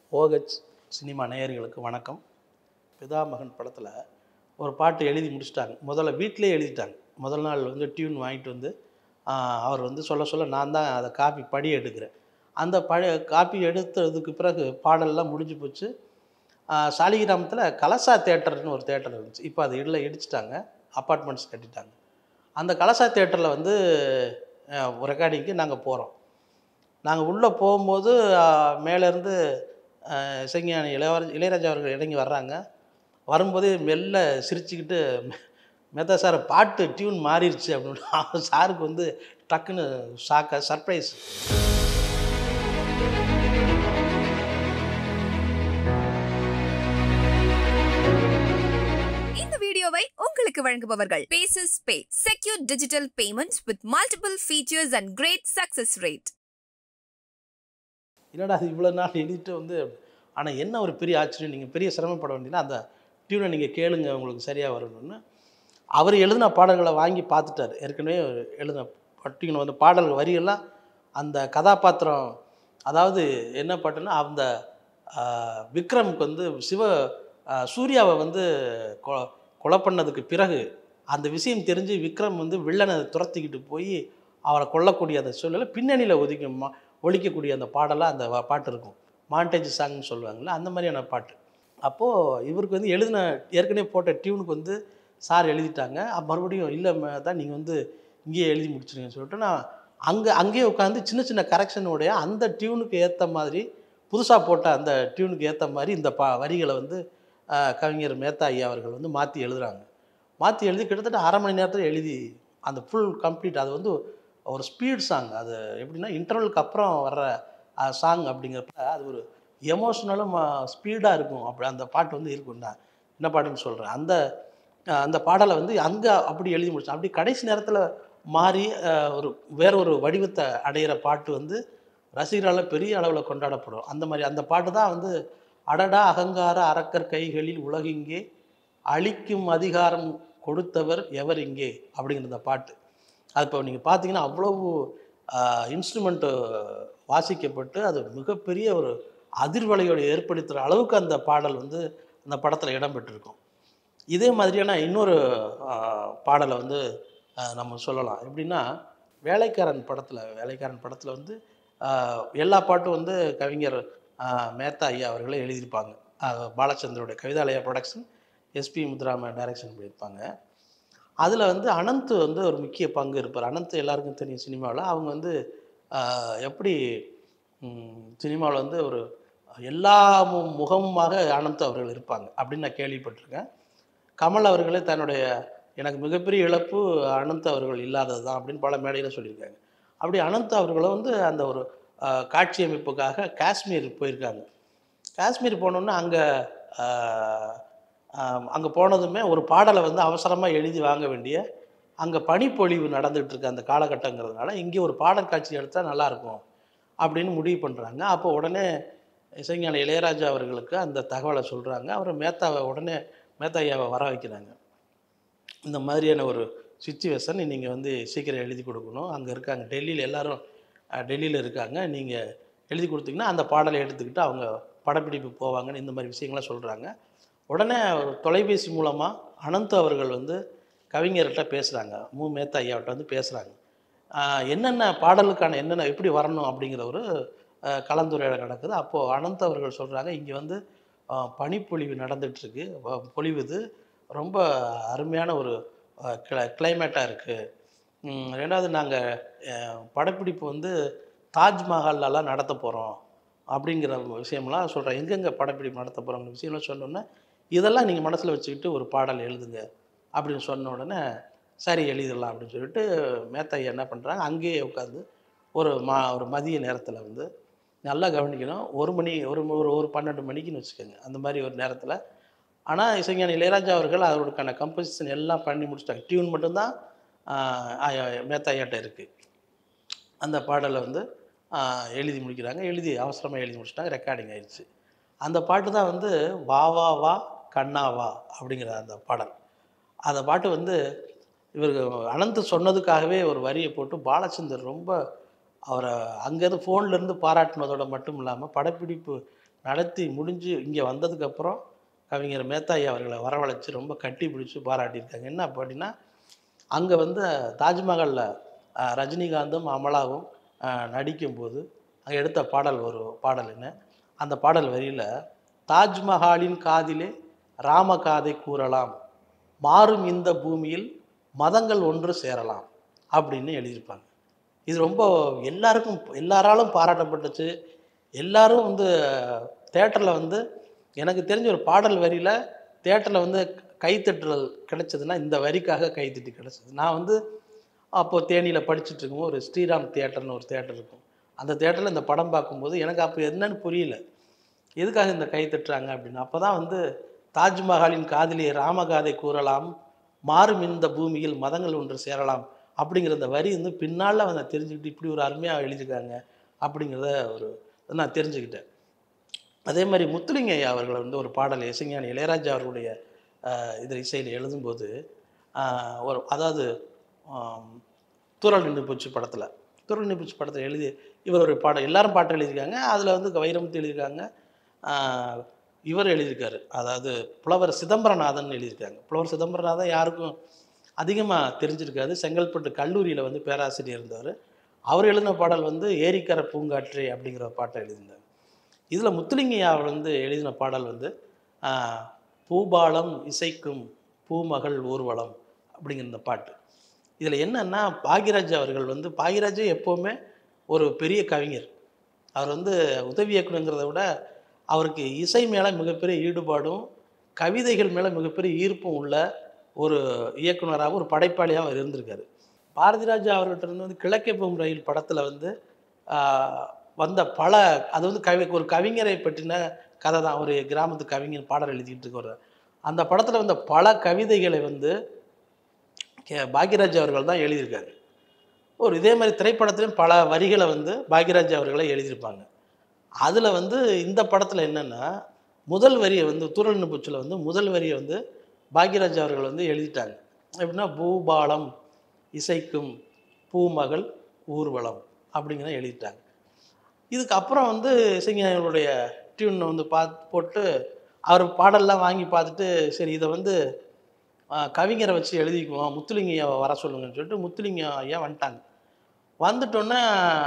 OH cinema நேயர்களுக்கு வணக்கம் பிதா மகன் படத்தில் ஒரு பாட்டு எழுதி முடிச்சிட்டாங்க முதல்ல வீட்டிலே எழுதிட்டாங்க முதல் நாள் வந்து டியூன் வாங்கிட்டு வந்து ஆஹ், அவர் வந்து சொல்ல சொல்ல நான் தான் அதை காப்பி படி எடுக்கிறேன் அந்த பழைய காப்பி எடுத்ததுக்கு பிறகு பாடல்லாம் முடிஞ்சு போச்சு ஆஹ், சாலிகிராமத்தில் கலசா தேட்டர்னு ஒரு தேட்டர் இருந்துச்சு இப்போ அது இல்லை இடிச்சிட்டாங்க அப்பார்ட்மெண்ட்ஸ் கட்டிட்டாங்க அந்த கலசா தேட்டரில் வந்து ரெக்கார்டிங்க்கு நாங்கள் போகிறோம் நாங்கள் உள்ளே போகும்போது ஆஹ், மேலேருந்து ஆஹ், இசைஞானி இளையராஜா இளையராஜா அவர்கள் இறங்கி வர்றாங்க வரும்போதே மெல்ல சிரிச்சுக்கிட்டு மெத்தா சார் பாட்டு டியூன் மாறிடுச்சு அப்படின்னு அவர் சாருக்கு வந்து டக்குன்னு ஷாக்க சர்ப்ரைஸ் இந்த வீடியோவை உங்களுக்கு வழங்குபவர்கள் பேசஸ் pay secure digital payment with multiple features and great success rate என்னடா அது இவ்வளோ நாள் எழுதிட்டு வந்து ஆனால் என்ன ஒரு பெரிய ஆச்சரியம் நீங்கள் பெரிய சிரமப்பட வேண்டியதுன்னா அந்த டியூனை நீங்கள் கேளுங்க உங்களுக்கு சரியாக வரணும்னு அவர் எழுதின பாடல்களை வாங்கி பார்த்துட்டார் ஏற்கனவே எழுதின டியூனை வந்து பாடல்கள் வரியெல்லாம் அந்த கதாபாத்திரம் அதாவது என்ன பாட்டுன்னா அந்த ஆஹ், விக்ரமுக்கு வந்து சிவ ஆஹ், சூர்யாவை வந்து கொ கொலை பண்ணதுக்கு பிறகு அந்த விஷயம் தெரிஞ்சு விக்ரம் வந்து வில்லனை துரத்திக்கிட்டு போய் அவரை கொல்லக்கூடிய அந்த சூழ்நிலை பின்னணியில் ஒதுக்கி மா ஒழிக்கக்கூடிய அந்த பாடலாக அந்த வ- பாட்டு இருக்கும் மாண்டேஜ் சாங்னு சொல்லுவாங்கள்ல அந்த மாதிரியான பாட்டு அப்போது இவருக்கு வந்து எழுதின ஏற்கனவே போட்ட டியூனுக்கு வந்து சார் எழுதிட்டாங்க அப்ப மறுபடியும் இல்லை தான் நீங்கள் வந்து இங்கேயே எழுதி முடிச்சிருங்கன்னு சொல்லிட்டு நான் அங்கே அங்கேயே உட்காந்து சின்ன சின்ன கரெக்ஷனோடைய அந்த டியூனுக்கு ஏற்ற மாதிரி புதுசாக போட்ட அந்த டியூனுக்கு ஏற்ற மாதிரி இந்த பா வரிகளை வந்து ஆஹ், கவிஞர் மேத்தா ஐயா அவர்கள் வந்து மாற்றி எழுதுறாங்க மாற்றி எழுதி கிட்டத்தட்ட அரை மணி நேரத்தில் எழுதி அந்த ஃபுல் கம்ப்ளீட் அது வந்து ஒரு ஸ்பீட் சாங் அது எப்படின்னா இன்டர்வலுக்கு அப்புறம் வர்ற சாங் அப்படிங்கிறப்ப அது ஒரு எமோஷ்னலும் ஸ்பீடாக இருக்கும் அப்படி அந்த பாட்டு வந்து இருக்கும் நான் என்ன பாட்டுன்னு சொல்கிறேன் அந்த அஹ், அந்த பாடலை வந்து அங்கே அப்படி எழுதி முடிச்சேன் அப்படி கடைசி நேரத்தில் மாறி அஹ், ஒரு வேற ஒரு வடிவத்தை அடையிற பாட்டு வந்து ரசிகர்களால் பெரிய அளவில் கொண்டாடப்படும் அந்த மாதிரி அந்த பாட்டு தான் வந்து அடடா அகங்கார அரக்கர் கைகளில் உலகிங்கே அழிக்கும் அதிகாரம் கொடுத்தவர் எவர் இங்கே அப்படிங்கிற அந்த பாட்டு அது இப்போ நீங்கள் பார்த்தீங்கன்னா அவ்வளவு இன்ஸ்ட்ருமெண்ட்டு வாசிக்கப்பட்டு அது மிகப்பெரிய ஒரு அதிர்வலையோடு ஏற்படுத்துகிற அளவுக்கு அந்த பாடல் வந்து அந்த படத்தில் இடம்பெற்றிருக்கும் இதே மாதிரியான இன்னொரு ஆஹ், பாடலை வந்து ஆஹ், நம்ம சொல்லலாம் எப்படின்னா வேலைக்காரன் படத்தில் வேலைக்காரன் படத்தில் வந்து ஆஹ், எல்லா பாட்டும் வந்து கவிஞர் ஆஹ், மேத்தா ஐயா அவர்களே எழுதியிருப்பாங்க ஆஹ், பாலச்சந்தருடைய Kavithalaya production SP Muthurama direction பண்ணியிருப்பாங்க அதில் வந்து அனந்த் வந்து ஒரு முக்கிய பங்கு இருப்பார் அனந்த் எல்லாருக்கும் தெரியும் சினிமாவில் அவங்க வந்து ஆஹ், எப்படி சினிமாவில் வந்து ஒரு எல்லா மு- முகமுமாக அனந்த் அவர்கள் இருப்பாங்க அப்படின்னு நான் கேள்விப்பட்டிருக்கேன் கமல் அவர்களே தன்னுடைய எனக்கு மிகப்பெரிய இழப்பு அனந்த் அவர்கள் இல்லாதது தான் அப்படின்னு பல மேடையில் சொல்லியிருக்காங்க அப்படி அனந்த் அவர்களும் வந்து அந்த ஒரு ஆஹ், காட்சி அமைப்புக்காக காஷ்மீர் போயிருக்காங்க காஷ்மீர் போனோன்னே அங்கே அங்கே போனதுமே ஒரு பாடலை வந்து அவசரமாக எழுதி வாங்க வேண்டிய அங்கே பனிப்பொழிவு நடந்துகிட்டு இருக்க அந்த காலகட்டங்கிறதுனால இங்கே ஒரு பாடல் காட்சி எடுத்தால் நல்லாயிருக்கும் அப்படின்னு முடிவு பண்ணுறாங்க அப்போ உடனே இசைஞான இளையராஜா அவர்களுக்கு அந்த தகவலை சொல்கிறாங்க அவர் மேத்தாவை உடனே மேத்தா ஐயாவை வர வைக்கிறாங்க இந்த மாதிரியான ஒரு சுச்சுவேஷன் நீங்கள் வந்து சீக்கிரம் எழுதி கொடுக்கணும் அங்கே இருக்காங்க டெல்லியில் எல்லாரும் டெல்லியில் இருக்காங்க நீங்கள் எழுதி கொடுத்தீங்கன்னா அந்த பாடலை எடுத்துக்கிட்டு அவங்க படப்பிடிப்பு போவாங்கன்னு இந்த மாதிரி விஷயங்கள்லாம் சொல்கிறாங்க உடனே ஒரு தொலைபேசி மூலமாக அனந்த் அவர்கள் வந்து கவிஞர்கிட்ட பேசுகிறாங்க மு மேத்தா ஐயாவிட்ட வந்து பேசுகிறாங்க என்னென்ன பாடலுக்கான என்னென்ன எப்படி வரணும் அப்படிங்கிற ஒரு ஆஹ், கலந்துரையாடல் நடக்குது அப்போது அனந்த் அவர்கள் சொல்கிறாங்க இங்கே வந்து ஆஹ், பனிப்பொழிவு நடந்துகிட்ருக்கு பொழிவுது ரொம்ப அருமையான ஒரு கிளை கிளைமேட்டாக இருக்குது ரெண்டாவது நாங்கள் படப்பிடிப்பு வந்து தாஜ்மஹால்லலாம் நடத்த போகிறோம் அப்படிங்கிற விஷயம்லாம் சொல்கிறேன் எங்கெங்கே படப்பிடிப்பு நடத்த போகிறோங்கிற விஷயம்லாம் சொன்னோன்னே இதெல்லாம் நீங்கள் மனசில் வச்சுக்கிட்டு ஒரு பாடல் எழுதுங்க அப்படின்னு சொன்ன உடனே சரி எழுதிடலாம் அப்படின்னு சொல்லிட்டு மேத்தையா என்ன பண்ணுறாங்க அங்கேயே உட்காந்து ஒரு மா ஒரு மதிய நேரத்தில் வந்து நல்லா கவனிக்கணும் ஒரு மணி ஒரு ஒரு ஒரு பன்னெண்டு மணிக்குன்னு வச்சுக்கோங்க அந்த மாதிரி ஒரு நேரத்தில் ஆனால் இசைஞானி இளையராஜா அவர்கள் அவருக்கான கம்போசிஷன் எல்லாம் பண்ணி முடிச்சிட்டாங்க டியூன் மட்டும்தான் ஆஹ், ஆஹ், மேத்தாயாட்ட இருக்குது அந்த பாடலை வந்து ஆஹ், எழுதி முடிக்கிறாங்க எழுதி அவசரமாக எழுதி முடிச்சிட்டாங்க ரெக்கார்டிங் ஆயிடுச்சு அந்த பாட்டு தான் வந்து வா வா வா கண்ணா வா அப்படிங்கிற அந்த பாடல் அந்த பாட்டு வந்து இவருக்கு அனந்த் சொன்னதுக்காகவே ஒரு வரியை போட்டு பாலச்சந்தர் ரொம்ப அவரை அங்கேருந்து ஃபோன்லேருந்து பாராட்டினதோட மட்டும் இல்லாமல் படப்பிடிப்பு நடத்தி முடிஞ்சு இங்கே வந்ததுக்கப்புறம் கவிஞர் மேத்தாயி அவர்களை வரவழைச்சு ரொம்ப கட்டி பிடிச்சி பாராட்டியிருக்காங்க என்ன அப்படின்னா அங்கே வந்து தாஜ்மஹாலில் அஹ், ரஜினிகாந்தும் அமலாவும் அஹ், நடிக்கும்போது அங்கே எடுத்த பாடல் ஒரு பாடல் என்ன அந்த பாடல் வரியில் தாஜ்மஹாலின் காதிலே ராமகாதை கூறலாம் மாறும் இந்த பூமியில் மதங்கள் ஒன்று சேரலாம் அப்படின்னு எழுதியிருப்பாங்க இது ரொம்ப எல்லாருக்கும் எல்லாராலும் பாராட்டப்பட்டுச்சு எல்லாரும் வந்து தேட்டரில் வந்து எனக்கு தெரிஞ்ச ஒரு பாடல் வரியில் தேட்டரில் வந்து கைத்தட்டுதல் கிடைச்சதுன்னா இந்த வரிக்காக கைத்தட்டி கிடைச்சது நான் வந்து அப்போது தேனியில் படிச்சுட்டு இருக்கும்போது ஒரு ஸ்ரீராம் தியேட்டர்னு ஒரு தேட்டர் இருக்கும் அந்த தேட்டரில் இந்த படம் பார்க்கும்போது எனக்கு அப்போ என்னன்னு புரியல எதுக்காக இந்த கை தட்டுறாங்க அப்படின்னு அப்போ தான் வந்து தாஜ்மஹாலின் காதிலே ராமகாதை கூறலாம் மாறும் இந்த பூமியில் மதங்கள் ஒன்று சேரலாம் அப்படிங்கிற இந்த வரி வந்து பின்னால் வந்து தெரிஞ்சுக்கிட்டு இப்படி ஒரு அருமையாக எழுதியிருக்காங்க அப்படிங்கிறத ஒரு நான் தெரிஞ்சுக்கிட்டேன் அதே மாதிரி முத்துலிங்க ஐயா அவர்கள் வந்து ஒரு பாடல் இசைஞானி இளையராஜா அவர்களுடைய ஆஹ், இதில் இசையில் எழுதும்போது ஆஹ், ஒரு அதாவது ஆம், தூரல் நின்று போச்சு படத்தில் தூரல் நின்று போச்சு படத்தில் எழுதி இவர் ஒரு பாடம் எல்லாரும் பாட்டு எழுதியிருக்காங்க அதில் வந்து வைரமுத்து எழுதியிருக்காங்க ஆஹ், இவர் எழுதியிருக்காரு அதாவது புலவர் சிதம்பரநாதன் எழுதியிருக்காங்க புலவர் சிதம்பரநாதன் யாருக்கும் அதிகமாக தெரிஞ்சிருக்காது செங்கல்பட்டு கல்லூரியில் வந்து பேராசிரியர் இருந்தார் அவர் எழுதின பாடல் வந்து ஏரிக்கரை பூங்காற்றே அப்படிங்கிற பாட்டை எழுதியிருந்தார் இதில் முத்துலிங்கையா வந்து எழுதின பாடல் வந்து ஆஹ், பூபாலம் இசைக்கும் பூமகள் ஊர்வலம் அப்படிங்கிற இந்த பாட்டு இதில் என்னன்னா பாக்யராஜ் அவர்கள் வந்து பாக்யராஜே எப்போவுமே ஒரு பெரிய கவிஞர் அவர் வந்து உதவி இயக்குனங்கிறத விட அவருக்கு இசை மேலே மிகப்பெரிய ஈடுபாடும் கவிதைகள் மேலே மிகப்பெரிய ஈர்ப்பும் உள்ள ஒரு இயக்குனராக ஒரு படைப்பாளியாக அவர் இருந்திருக்காரு பாரதிராஜா அவர்கிட்ட இருந்து வந்து கிழக்கே போகும் ரயில் படத்தில் வந்து ஆஹ், வந்த பல அது வந்து கவி ஒரு கவிஞரை பற்றின கதை தான் ஒரு கிராமத்து கவிஞர் பாடல் எழுதிக்கிட்டு இருக்கிற அந்த படத்தில் வந்த பல கவிதைகளை வந்து கே பாக்யராஜ் அவர்கள் தான் எழுதியிருக்காரு ஒரு இதே மாதிரி திரைப்படத்திலையும் பல வரிகளை வந்து பாக்யராஜ் அவர்களே எழுதியிருப்பாங்க அதில் வந்து இந்த படத்தில் என்னென்னா முதல் வரியை வந்து தூரல் நிபுச்சில் வந்து முதல் வரியை வந்து பாக்யராஜ் அவர்கள் வந்து எழுதிட்டாங்க எப்படின்னா பூபாலம் இசைக்கும் பூமகள் ஊர்வலம் அப்படிங்கிற எழுதிட்டாங்க இதுக்கு அப்புறம் வந்து இசைஞானிகளுடைய டியூனை வந்து பார்த்து போட்டு அவர் பாடல்லாம் வாங்கி பார்த்துட்டு சரி இதை வந்து ஆஹ், கவிஞரை வச்சு எழுதிக்குவோம் முத்துலிங்க ஐயாவை வர சொல்லுங்கன்னு சொல்லிட்டு முத்துலிங்க ஐயா வந்துட்டாங்க வந்துட்டோன்னே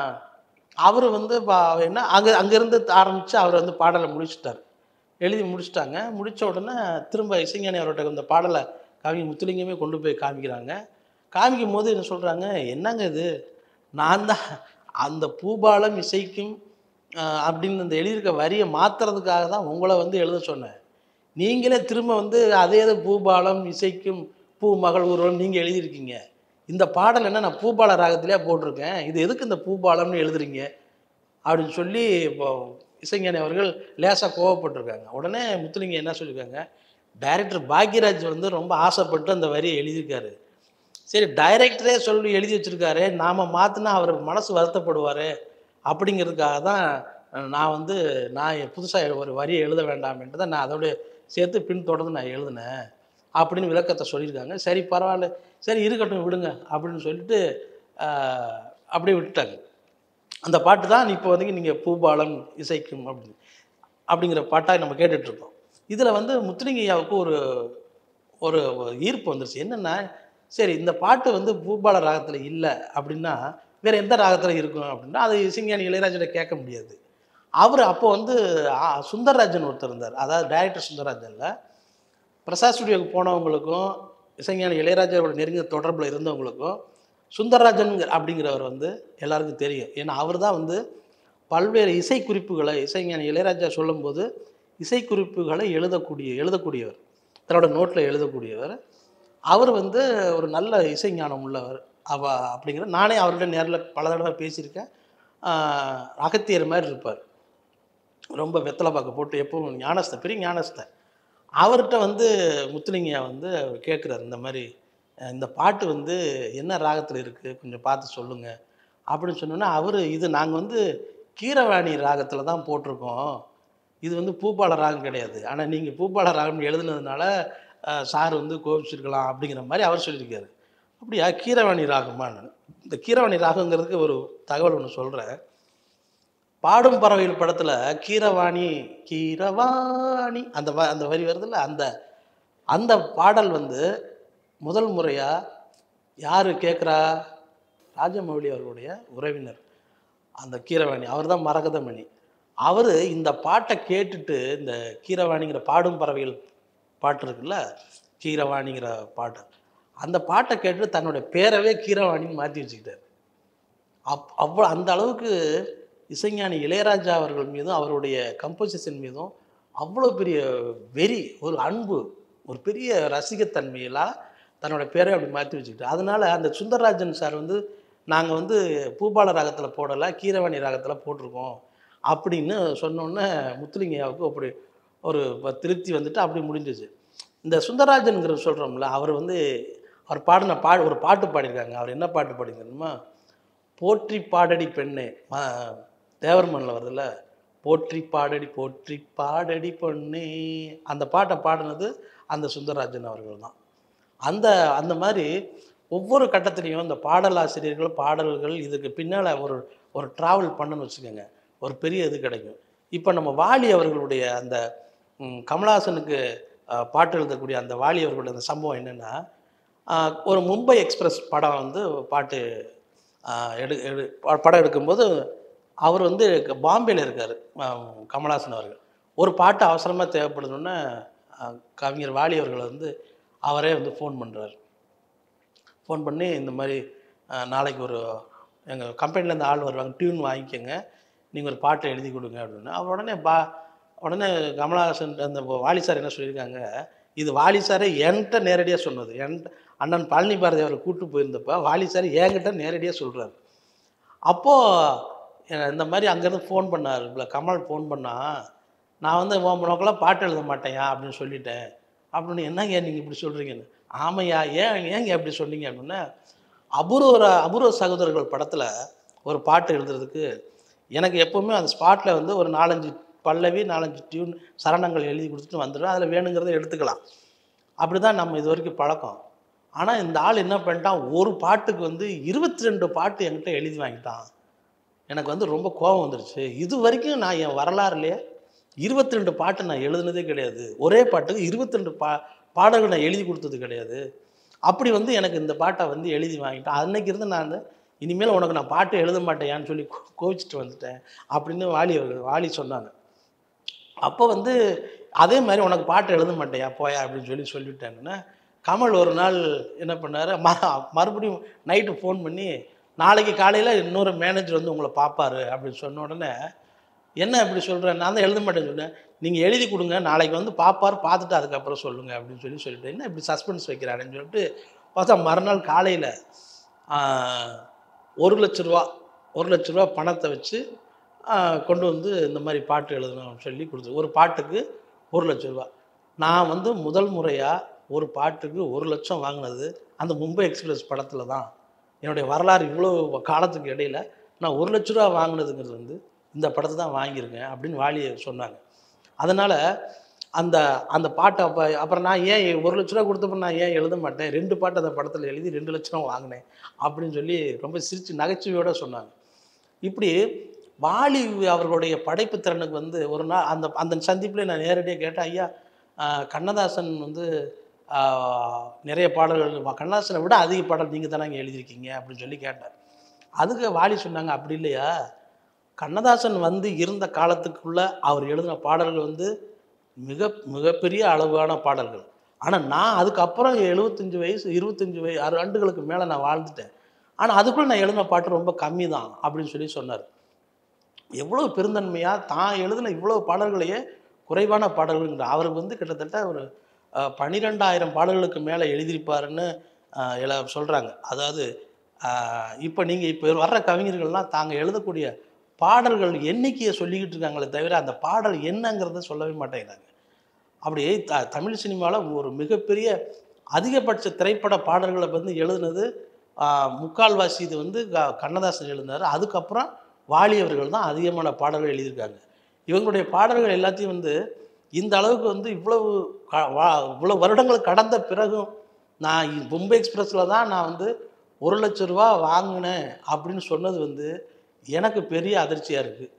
அவர் வந்து பா- என்ன அங்கே அங்கேருந்து ஆரம்பித்து அவர் வந்து பாடலை முடிச்சிட்டார் எழுதி முடிச்சிட்டாங்க முடித்த உடனே திரும்ப இசைஞானி அவர்கிட்ட இந்த பாடலை கவிஞர் முத்துலிங்கமே கொண்டு போய் காமிக்கிறாங்க காமிக்கும் போது என்ன சொல்கிறாங்க என்னங்க இது நான் தான் அந்த பூபாலம் இசைக்கும் ஆஹ், அப்படின்னு இந்த எழுதியிருக்க வரியை மாற்றுறதுக்காக தான் உங்களை வந்து எழுத சொன்னேன் நீங்களே திரும்ப வந்து அதே இது பூபாலம் இசைக்கும் பூ மகள் ஊர்வலம் நீங்கள் எழுதியிருக்கீங்க இந்த பாடல் என்ன நான் பூபால ராகத்திலே போட்டிருக்கேன் இது எதுக்கு இந்த பூபாலம்னு எழுதுறீங்க அப்படின்னு சொல்லி இப்போ இசைஞானி அவர்கள் லேசாக கோவப்பட்டிருக்காங்க உடனே முத்துலிங்க என்ன சொல்லியிருக்காங்க டைரக்டர் பாக்யராஜ் வந்து ரொம்ப ஆசைப்பட்டு அந்த வரியை எழுதியிருக்காரு சரி டைரக்டரே சொல்லி எழுதி வச்சிருக்காரு நாம் மாற்றினா அவர் மனசு வருத்தப்படுவார் அப்படிங்கிறதுக்காக தான் நான் வந்து நான் புதுசாக ஒரு வரியை எழுத வேண்டாம்ன்ட்டு தான் நான் அதோட சேர்த்து பின் தொடர்ந்து நான் எழுதினேன் அப்படின்னு விளக்கத்தை சொல்லியிருக்காங்க சரி பரவாயில்ல சரி இருக்கட்டும் விடுங்க அப்படின்னு சொல்லிட்டு ஆஹ், அப்படியே விட்டுட்டாங்க அந்த பாட்டு தான் இப்போ வந்து நீங்கள் பூபாலம் இசைக்கும் அப்படின்னு அப்படிங்கிற பாட்டாக நம்ம கேட்டுட்ருக்கோம் இதில் வந்து முத்துலிங்கையாவுக்கு ஒரு ஒரு ஈர்ப்பு வந்துருச்சு என்னென்னா சரி இந்த பாட்டு வந்து பூபால ராகத்தில் இல்லை அப்படின்னா வேற எந்த ராகத்தில் இருக்கும் அப்படின்னா அது இசைஞானி இளையராஜனை கேட்க முடியாது அவர் அப்போ வந்து ஆ, சுந்தரராஜன் ஒருத்தர் இருந்தார் அதாவது டைரக்டர் சுந்தரராஜனில் பிரசாத் ஸ்டுடியோக்கு போனவங்களுக்கும் இசைஞானி இளையராஜாவோட நெருங்கிய தொடர்பில் இருந்தவங்களுக்கும் சுந்தரராஜன் அப்படிங்கிறவர் வந்து எல்லாருக்கும் தெரியும் ஏன்னா அவர் தான் வந்து பல்வேறு இசைக்குறிப்புகளை இசைஞானி இளையராஜா சொல்லும்போது இசைக்குறிப்புகளை எழுதக்கூடிய எழுதக்கூடியவர் தன்னோட நோட்டில் எழுதக்கூடியவர் அவர் வந்து ஒரு நல்ல இசைஞானம் உள்ளவர் அவ அப்படிங்கிற நானே அவர்கிட்ட நேரில் பல தடவை பேசியிருக்கேன் ஆஹ் அகத்தியர் மாதிரி இருப்பார் ரொம்ப வெத்தலை பாக்க போட்டு எப்பவும் ஞானஸ்த பெரிய ஞானஸ்த அவர்கிட்ட வந்து முத்துலிங்கய்யா வந்து கேட்குறாரு இந்த மாதிரி அஹ் இந்த பாட்டு வந்து என்ன ராகத்தில் இருக்குது கொஞ்சம் பார்த்து சொல்லுங்கள் அப்படின்னு சொன்னோன்னே அவர் இது நாங்கள் வந்து கீரவாணி ராகத்தில் தான் போட்டிருக்கோம் இது வந்து பூபால ராகம் கிடையாது ஆனால் நீங்கள் பூபால ராகம் எழுதுனதுனால அஹ், சார் வந்து கோபிச்சிருக்கலாம் அப்படிங்கிற மாதிரி அவர் சொல்லியிருக்காரு அப்படியா கீரவாணி ராகமா நான் இந்த கீரவாணி ராகங்கிறதுக்கு ஒரு தகவல் ஒன்று சொல்கிறேன் பாடும் பறவைகள் படத்தில் கீரவாணி கீரவாணி அந்த வ அந்த வரி வருதுல்ல அந்த அந்த பாடல் வந்து முதல் முறையாக யார் கேட்குறா ராஜமௌழி அவர்களுடைய உறவினர் அந்த கீரவாணி அவர் தான் மரகதமணி அவர் இந்த பாட்டை கேட்டுட்டு இந்த கீரவாணிங்கிற பாடும் பறவைகள் பாட்டு இருக்குல்ல கீரவாணிங்கிற பாட்டு அந்த பாட்டை கேட்டுட்டு தன்னுடைய பேரவே கீரவாணின்னு மாற்றி வச்சுக்கிட்டார் அப் அவ்வளோ அந்த அளவுக்கு இசைஞானி இளையராஜா அவர்கள் மீதும் அவருடைய கம்போசிஷன் மீதும் அவ்வளோ பெரிய வெறி ஒரு அன்பு ஒரு பெரிய ரசிகத்தன்மையெல்லாம் தன்னோட பேரை அப்படி மாற்றி வச்சுக்கிட்டு அதனால அந்த சுந்தரராஜன் சார் வந்து நாங்கள் வந்து பூபால ராகத்தில் போடலை கீரவாணி ராகத்தில் போட்டிருக்கோம் அப்படின்னு சொன்னோன்னே முத்துலிங்கையாவுக்கு அப்படி ஒரு ப- திருப்தி வந்துட்டு அப்படி முடிஞ்சிச்சு இந்த சுந்தரராஜன்கிற சொல்கிறோம்ல அவர் வந்து அவர் பாடின பா ஒரு பாட்டு பாடியிருக்காங்க அவர் என்ன பாட்டு பாடியிருக்கணுமா போற்றி பாடடி பெண்ணே ம- தேவர் மண்ணில் வருதுல்ல போற்றி பாடடி போற்றி பாடடி பொண்ணே அந்த பாட்டை பாடினது அந்த சுந்தரராஜன் அவர்கள் தான் அந்த அந்த மாதிரி ஒவ்வொரு கட்டத்துலேயும் இந்த பாடலாசிரியர்கள் பாடல்கள் இதுக்கு பின்னால் ஒரு ஒரு ட்ராவல் பண்ணணும்னு வச்சுக்கோங்க ஒரு பெரிய இது கிடைக்கும் இப்போ நம்ம வாலி அவர்களுடைய அந்த ம், கமலஹாசனுக்கு அஹ், பாட்டு எழுதக்கூடிய அந்த வாலி அவர்களுடைய அந்த சம்பவம் என்னென்னா ஒரு மும்பை எக்ஸ்பிரஸ் படம் வந்து பாட்டு ஆஹ், எடு எடு ப- படம் எடுக்கும்போது அவர் வந்து பாம்பேல இருக்கார் கமலஹாசன் அவர்கள் ஒரு பாட்டு அவசரமாக தேவைப்படுதுன்னு கவிஞர் வாலி அவர்களை வந்து அவரே வந்து ஃபோன் பண்ணுறாரு ஃபோன் பண்ணி இந்த மாதிரி ஆஹ், நாளைக்கு ஒரு எங்கள் கம்பெனிலேருந்து ஆள் வருவாங்க டியூன் வாங்கிக்கோங்க நீங்கள் ஒரு பாட்டை எழுதி கொடுங்க அப்படின்னு அவர் உடனே பா உடனே கமலஹாசன் அந்த வாலி சார் என்ன சொல்லியிருக்காங்க இது வாலி சாரே என்கிட்ட நேரடியாக சொன்னது என்கிட்ட அண்ணன் பழனி பாரதி அவரை கூட்டு போயிருந்தப்ப வாலி சார் என்கிட்ட நேரடியாக சொல்கிறாரு அப்போது இந்த மாதிரி அங்கேருந்து ஃபோன் பண்ணார் இல்லை கமல் ஃபோன் பண்ணா நான் வந்து உன் உனக்கெல்லாம் பாட்டு எழுத மாட்டேயா அப்படின்னு சொல்லிட்டேன் அப்படின்னு என்னங்க நீங்கள் இப்படி சொல்கிறீங்கன்னு ஆமையா ஏன் ஏங்க அப்படி சொன்னீங்க அப்படின்னா அபூர்வ அபூர்வ சகோதரர்கள் படத்தில் ஒரு பாட்டு எழுதுறதுக்கு எனக்கு எப்போவுமே அந்த ஸ்பாட்டில் வந்து ஒரு நாலஞ்சு பல்லவி நாலஞ்சு டியூன் சரணங்கள் எழுதி கொடுத்துட்டு வந்துடுவேன் அதில் வேணுங்கிறத எடுத்துக்கலாம் அப்படி தான் நம்ம இது வரைக்கும் பழக்கம் ஆனால் இந்த ஆள் என்ன பண்ணிட்டான் ஒரு பாட்டுக்கு வந்து இருபத்தி ரெண்டு பாட்டு என்கிட்ட எழுதி வாங்கிட்டான் எனக்கு வந்து ரொம்ப கோபம் வந்துருச்சு இது வரைக்கும் நான் என் வரலாறுலையே இருபத்தி ரெண்டு பாட்டு நான் எழுதுனதே கிடையாது ஒரே பாட்டுக்கு இருபத்தி ரெண்டு பா பாடல்கள் நான் எழுதி கொடுத்தது கிடையாது அப்படி வந்து எனக்கு இந்த பாட்டை வந்து எழுதி வாங்கிட்டேன் அன்னைக்கு இருந்து நான் இனிமேல் உனக்கு நான் பாட்டு எழுத மாட்டேயான்னு சொல்லி கோ- கோவிச்சிட்டு வந்துட்டேன் அப்படின்னு வாலி அவர்கள் வாலி சொன்னாங்க அப்போ வந்து அதே மாதிரி உனக்கு பாட்டு எழுத மாட்டேயா போயா அப்படின்னு சொல்லி சொல்லிவிட்டாங்கன்னா கமல் ஒரு நாள் என்ன பண்ணார் ம மறுபடியும் நைட்டு ஃபோன் பண்ணி நாளைக்கு காலையில் இன்னொரு மேனேஜர் வந்து உங்களை பார்ப்பாரு அப்படின்னு சொன்ன உடனே என்ன இப்படி சொல்கிறேன் நான் தான் எழுத மாட்டேன்னு சொன்னேன் நீங்கள் எழுதி கொடுங்க நாளைக்கு வந்து பார்ப்பார் பார்த்துட்டு அதுக்கப்புறம் சொல்லுங்கள் அப்படின்னு சொல்லி சொல்லிட்டு என்ன இப்படி சஸ்பென்ஸ் வைக்கிறாருன்னு சொல்லிட்டு பார்த்தா மறுநாள் காலையில் ஒரு லட்ச ரூபா ஒரு லட்ச ரூபா பணத்தை வச்சு ஆஹ், கொண்டு வந்து இந்த மாதிரி பாட்டு எழுதணும் சொல்லி கொடுத்து ஒரு பாட்டுக்கு ஒரு லட்ச ரூபா நான் வந்து முதல் முறையாக ஒரு பாட்டுக்கு ஒரு லட்சம் வாங்கினது அந்த மும்பை எக்ஸ்பிரஸ் படத்தில் தான் என்னுடைய வரலாறு இவ்வளோ காலத்துக்கு இடையில நான் ஒரு லட்ச ரூபா வாங்கினதுங்கிறது வந்து இந்த படத்தை தான் வாங்கியிருக்கேன் அப்படின்னு வாலி சொன்னாங்க அதனால் அந்த அந்த பாட்டை அப்போ அப்புறம் நான் ஏன் ஒரு லட்ச ரூபா கொடுத்தப்ப நான் ஏன் எழுத மாட்டேன் ரெண்டு பாட்டு அந்த படத்தில் எழுதி ரெண்டு லட்ச ரூபா வாங்கினேன் அப்படின்னு சொல்லி ரொம்ப சிரித்து நகைச்சுவையோட சொன்னாங்க இப்படி வாலி அவர்களுடைய படைப்பு திறனுக்கு வந்து ஒரு நாள் அந்த அந்த சந்திப்பில் நான் நேரடியாக கேட்டேன் ஐயா ஆஹ், கண்ணதாசன் வந்து ஆஹ், நிறைய பாடல்கள் வ- கண்ணதாசனை விட அதிக பாடல் நீங்கள் தானே இங்கே எழுதியிருக்கீங்க அப்படின்னு சொல்லி கேட்டேன் அதுக்கு வாலி சொன்னாங்க அப்படி இல்லையா கண்ணதாசன் வந்து இருந்த காலத்துக்குள்ள அவர் எழுதின பாடல்கள் வந்து மிக மிகப்பெரிய அளவான பாடல்கள் ஆனால் நான் அதுக்கப்புறம் எழுபத்தஞ்சு வயசு இருபத்தஞ்சு வயசு ஆறு ஆண்டுகளுக்கு மேலே நான் வாழ்ந்துட்டேன் ஆனால் அதுக்குள்ளே நான் எழுதின பாட்டு ரொம்ப கம்மி தான் அப்படின்னு சொல்லி சொன்னார் எவ்வளோ பெருந்தன்மையாக தான் எழுதின இவ்வளோ பாடல்களையே குறைவான பாடல்கள்ங்கிற அவருக்கு வந்து கிட்டத்தட்ட ஒரு அஹ், பன்னிரெண்டாயிரம் பாடல்களுக்கு மேலே எழுதியிருப்பாருன்னு அஹ், எல சொல்கிறாங்க அதாவது இப்போ நீங்கள் இப்போ வர்ற கவிஞர்கள்லாம் தாங்க எழுதக்கூடிய பாடல்கள் எண்ணிக்கையை சொல்லிக்கிட்டு இருக்காங்களே தவிர அந்த பாடல் என்னங்கிறத சொல்லவே மாட்டேங்கிறாங்க அப்படி த தமிழ் சினிமாவில் ஒரு மிகப்பெரிய அதிகபட்ச திரைப்பட பாடல்களை வந்து எழுதுனது ஆஹ், முக்கால்வாசி இது வந்து க- கண்ணதாசன் எழுதினார் அதுக்கப்புறம் வாலி அவர்கள் தான் அதிகமான பாடல்கள் எழுதியிருக்காங்க இவங்களுடைய பாடல்கள் எல்லாத்தையும் வந்து இந்த அளவுக்கு வந்து இவ்வளவு க- வா- இவ்வளவு வருடங்கள் கடந்த பிறகும் நான் இ- மும்பை எக்ஸ்பிரஸில் தான் நான் வந்து ஒரு லட்ச ரூபா வாங்கினேன் அப்படின்னு சொன்னது வந்து எனக்கு பெரிய அதிர்ச்சியாக இருக்குது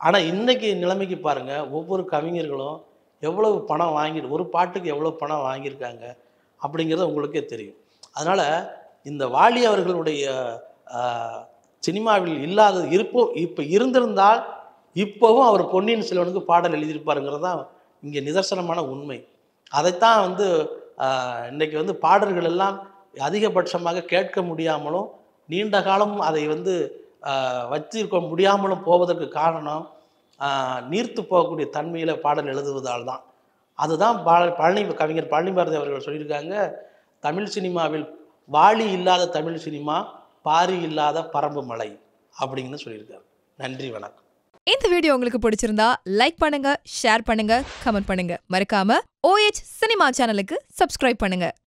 ஆனால் இன்னைக்கு நிலைமைக்கு பாருங்கள் ஒவ்வொரு கவிஞர்களும் எவ்வளவு பணம் வாங்கிட்டு ஒரு பாட்டுக்கு எவ்வளோ பணம் வாங்கியிருக்காங்க அப்படிங்கிறது உங்களுக்கே தெரியும் அதனால் இந்த வாலி அவர்களுடைய ஆஹ், சினிமாவில் இல்லாத இருப்போ இப்போ இருந்திருந்தால் இப்போவும் அவர் பொன்னியின் செல்வனுக்கு பாடல் எழுதியிருப்பாருங்கிறது தான் இங்கே நிதர்சனமான உண்மை அதைத்தான் வந்து ஆஹ், இன்னைக்கு வந்து பாடல்கள் எல்லாம் அதிகபட்சமாக கேட்க முடியாமலும் நீண்ட காலம் அதை வந்து ஆஹ், வச்சிருக்க முடியாமலும் போவதற்கு காரணம் ஆஹ், நீர்த்து போகக்கூடிய தன்மையில் பாடல் எழுதுவதால் தான் அதுதான் பால பழனி கவிஞர் பழனி பாரதி அவர்கள் சொல்லியிருக்காங்க தமிழ் சினிமாவில் வாளி இல்லாத தமிழ் சினிமா பாரி இல்லாத பரம்பு மலை அப்படின்னு சொல்லியிருக்காரு நன்றி வணக்கம் இந்த வீடியோ உங்களுக்கு பிடிச்சிருந்தா லைக் பண்ணுங்க ஷேர் பண்ணுங்க கமெண்ட் பண்ணுங்க மறக்காம OH சினிமா சேனலுக்கு சப்ஸ்கிரைப் பண்ணுங்க